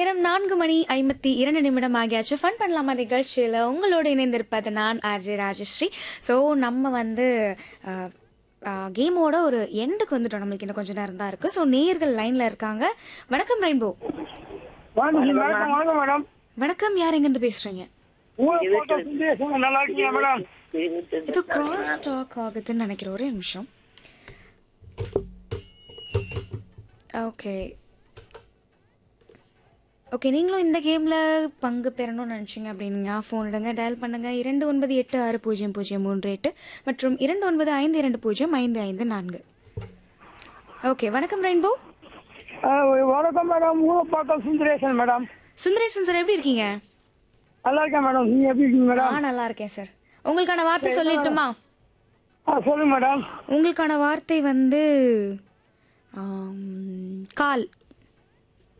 நேரம் நான்கு மணி ஐம்பத்தி இரண்டு நிமிடம் ஆகியாச்சு ஃபன் பண்ணலாமா நிகழ்ச்சியில் உங்களோடு இணைந்திருப்பது நான் ஆர்ஜே ராஜஸ்ரீ ஸோ நம்ம வந்து கேமோட ஒரு எண்டுக்கு வந்துட்டோம் நம்மளுக்கு இன்னும் கொஞ்சம் நேரம் தான் இருக்குது ஸோ நேர்கள் லைனில் இருக்காங்க வணக்கம் ரெயின்போ வணக்கம் வணக்கம் வணக்கம் மேடம் வணக்கம் யார் எங்கேருந்து பேசுகிறீங்க உங்களை போட்டோ சுந்தரேசன் நல்லா இருக்கீங்களா மேடம் இது கிராஸ் டாக் ஆகுதுன்னு நினைக்கிறேன் ஒரே நிமிஷம் ஓகே ஓகே நீங்களும் இந்த கேமில் பங்கு பெறணும்னு நினச்சிங்க அப்படின்னா ஃபோன் எடுங்க டயல் பண்ணுங்கள் இரண்டு ஒன்பது எட்டு ஆறு பூஜ்ஜியம் பூஜ்ஜியம் மூன்று எட்டு மற்றும் இரண்டு ஒன்பது ஐந்து இரண்டு பூஜ்ஜியம் ஐந்து ஐந்து நான்கு ஓகே வணக்கம் ரெயின்போ ஆ, வணக்கம் மேடம் உங்களை photo Sundaresan madam Sundaresan sir எப்படி இருக்கீங்க நல்லா இருக்கேன் மேடம் நீங்க எப்படி இருக்கீங்க மேடம் நான் நல்லா இருக்கேன் சார் உங்களுக்கான வார்த்தை சொல்லிட்டுமா ஆ சொல்லுங்க மேடம் உங்களுக்கான வார்த்தை வந்து ஆம், கால்